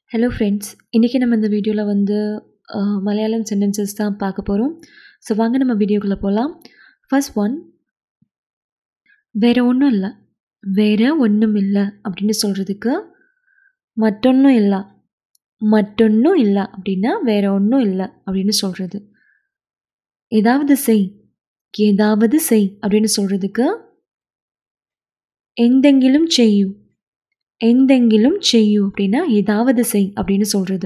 hello friends இன்றைக்கி நம்ம இந்த வீடியோவில் வந்து அஹ், மலையாளம் சென்டென்சஸ் தான் பார்க்க போகிறோம் ஸோ வாங்க நம்ம வீடியோக்குள்ளே போகலாம் ஃபர்ஸ்ட் ஒன் வேறு ஒன்றும் இல்லை வேறு ஒன்றும் இல்லை அப்படின்னு சொல்கிறதுக்கு மற்றொன்றும் இல்லை மற்றொன்றும் இல்லை அப்படின்னா வேறு ஒன்றும் இல்லை அப்படின்னு சொல்கிறது ஏதாவது செய் ஏதாவது செய் அப்படின்னு சொல்கிறதுக்கு எந்தெங்கிலும் செய்யு எந்தெங்கிலும் செய்யு அப்படின்னா ஏதாவது செய் அப்படின்னு சொல்கிறது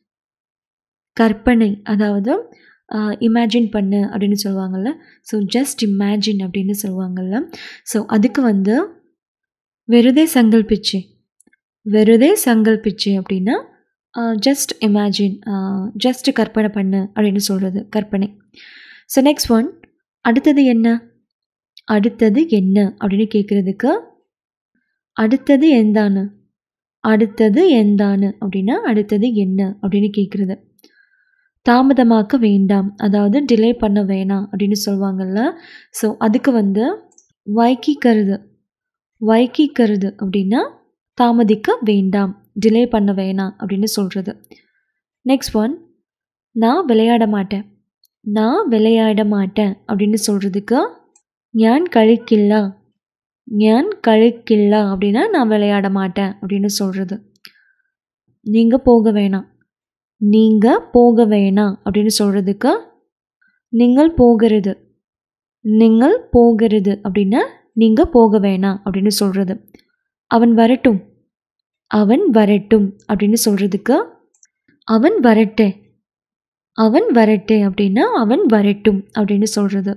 கற்பனை அதாவது இமேஜின் பண்ணு அப்படின்னு சொல்லுவாங்கள்ல ஸோ ஜஸ்ட் இமேஜின் அப்படின்னு சொல்லுவாங்கள்ல ஸோ அதுக்கு வந்து வெறுதே சங்கல்பிச்சு வெறுதே சங்கல்பிச்சு அப்படின்னா ஜஸ்ட் இமேஜின் ஜஸ்ட் கற்பனை பண்ணு அப்படின்னு சொல்கிறது கற்பனை ஸோ நெக்ஸ்ட் ஒன் அடுத்தது என்ன அடுத்தது என்ன அப்படின்னு கேட்குறதுக்கு அடுத்தது எந்தானு அடுத்தது எந்தானு அப்படின்னா அடுத்தது என்ன அப்படின்னு கேட்குறது தாமதமாக்க வேண்டாம் அதாவது டிலே பண்ண வேணாம் அப்படின்னு சொல்லுவாங்கள்ல ஸோ அதுக்கு வந்து வைக்கிக்கிறது வைக்கிக்கிறது அப்படின்னா தாமதிக்க வேண்டாம் டிலே பண்ண வேணாம் அப்படின்னு சொல்கிறது நெக்ஸ்ட் ஒன் நான் விளையாட மாட்டேன் நான் விளையாட மாட்டேன் அப்படின்னு சொல்கிறதுக்கு ஞான் கழிக்கில்லா ஞான் கழிக்கில்லா அப்படின்னா நான் விளையாட மாட்டேன் அப்படின்னு சொல்கிறது நீங்கள் போக வேணாம் நீங்கள் போக வேணாம் அப்படின்னு சொல்கிறதுக்கு நீங்கள் போகிறது நீங்கள் போகிறது அப்படின்னா நீங்கள் போக வேணாம் அப்படின்னு சொல்கிறது அவன் வரட்டும் அவன் வரட்டும் அப்படின்னு சொல்கிறதுக்கு அவன் வரட்டே அவன் வரட்டே அப்படின்னா அவன் வரட்டும் அப்படின்னு சொல்கிறது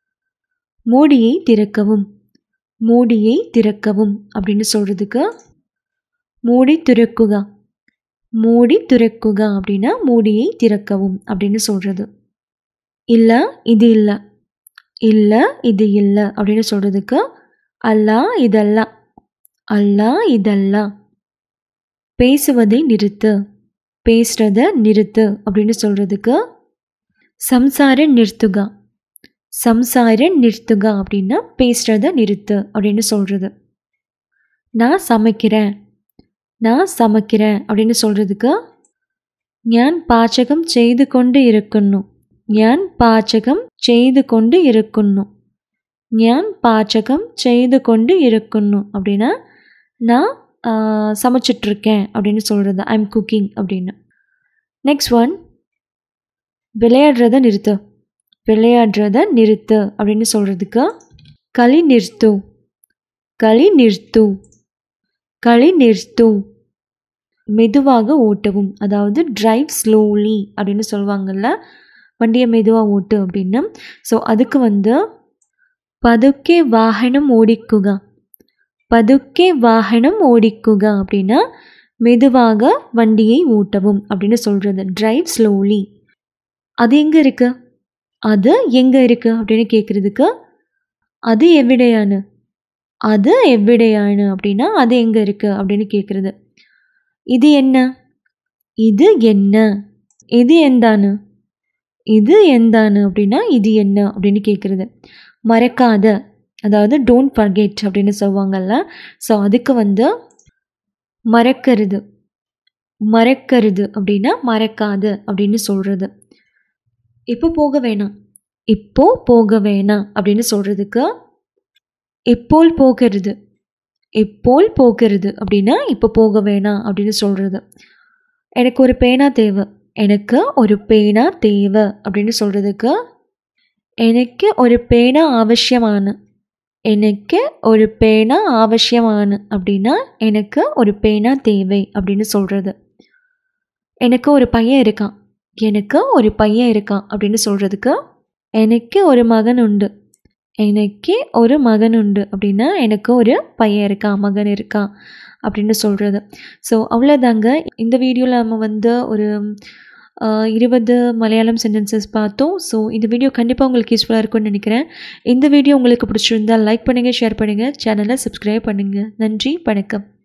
மூடியை திறக்கவும் மூடியை திறக்கவும் அப்படின்னு சொல்கிறதுக்கு மூடி திறக்குக மூடி திறக்குக அப்படின்னா மூடியை திறக்கவும் அப்படின்னு சொல்கிறது இல்லை இது இல்லை இல்லை இது இல்லை அப்படின்னு சொல்கிறதுக்கு அல்லா இதல்ல அல்லா இதல்ல பேசுவதை நிறுத்து பேசுறத நிறுத்து அப்படின்னு சொல்கிறதுக்கு சம்சார நிறுத்துகா சம்சார நிறுத்துகா அப்படின்னா பேசுறத நிறுத்து அப்படின்னு சொல்கிறது நான் சமைக்கிறேன் நான் சமைக்கிறேன் அப்படின்னு சொல்கிறதுக்கு ஞான் பாச்சகம் செய்து கொண்டு இருக்கணும் ஞான் பாச்சகம் செய்து கொண்டு இருக்கணும் ஞான் பாச்சகம் செய்து கொண்டு இருக்கணும் அப்படின்னா நான் ஆஹ், சமைச்சிட்ருக்கேன் அப்படின்னு சொல்கிறது ஐ எம் குக்கிங் அப்படின்னு நெக்ஸ்ட் ஒன் விளையாடுறத நிறுத்து விளையாடுறத நிறுத்து அப்படின்னு சொல்கிறதுக்கு களி நிறுத்து களி நிறுத்து களி நிறுத்து மெதுவாக ஓட்டவும் அதாவது டிரைவ் ஸ்லோலி அப்படின்னு சொல்லுவாங்கள்ல வண்டியை மெதுவாக ஓட்டு அப்படின்னு ஸோ அதுக்கு வந்து பதுக்கே வாகனம் ஓடிக்குக பதுக்கே வாகனம் ஓடிக்குக அப்படின்னா மெதுவாக வண்டியை ஓட்டவும் அப்படின்னு சொல்கிறது டிரைவ் ஸ்லோலி அது எங்கே இருக்குது அது எங்கே இருக்குது அப்படின்னு கேட்குறதுக்கு அது எவிடையானு அது எவ்விடையானு அப்படின்னா அது எங்கே இருக்குது அப்படின்னு கேட்குறது இது என்ன இது என்ன இது எந்தானு இது எந்தானு அப்படின்னா இது என்ன அப்படின்னு கேட்குறது மறக்காத அதாவது டோன்ட் ஃபர்கெட் அப்படின்னு சொல்லுவாங்கல்ல ஸோ அதுக்கு வந்து மறக்கிறது மறக்கிறது அப்படின்னா மறக்காத அப்படின்னு சொல்கிறது இப்போ போக வேணாம் இப்போ போக வேணாம் அப்படின்னு சொல்கிறதுக்கு எப்போல் போகிறது எப்போல் போகிறது அப்படின்னா இப்போ போக வேணாம் அப்படின்னு சொல்கிறது எனக்கு ஒரு பேனா தேவை எனக்கு ஒரு பேனா தேவை அப்படின்னு சொல்கிறதுக்கு எனக்கு ஒரு பேனா அவசியமான எனக்கு ஒரு பேனா அவசியமான அப்படின்னா எனக்கு ஒரு பேனா தேவை அப்படின்னு சொல்கிறது எனக்கு ஒரு பையன் இருக்கான் எனக்கு ஒரு பையன் இருக்கான் அப்படின்னு சொல்கிறதுக்கு எனக்கு ஒரு மகன் உண்டு எனக்கு ஒரு மகன் உண்டு அப்படின்னா எனக்கு ஒரு பையன் இருக்கான் மகன் இருக்கான் அப்படின்னு சொல்கிறது ஸோ அவ்வளோதாங்க இந்த வீடியோவில் நம்ம வந்து ஒரு ஆஹ், இருபது மலையாளம் சென்டென்சஸ் பார்த்தோம் ஸோ இந்த வீடியோ கண்டிப்பாக உங்களுக்கு யூஸ்ஃபுல்லாக இருக்கும்னு நினைக்கிறேன் இந்த வீடியோ உங்களுக்கு பிடிச்சிருந்தா லைக் பண்ணுங்கள் ஷேர் பண்ணுங்கள் சேனலை சப்ஸ்கிரைப் பண்ணுங்கள் நன்றி வணக்கம்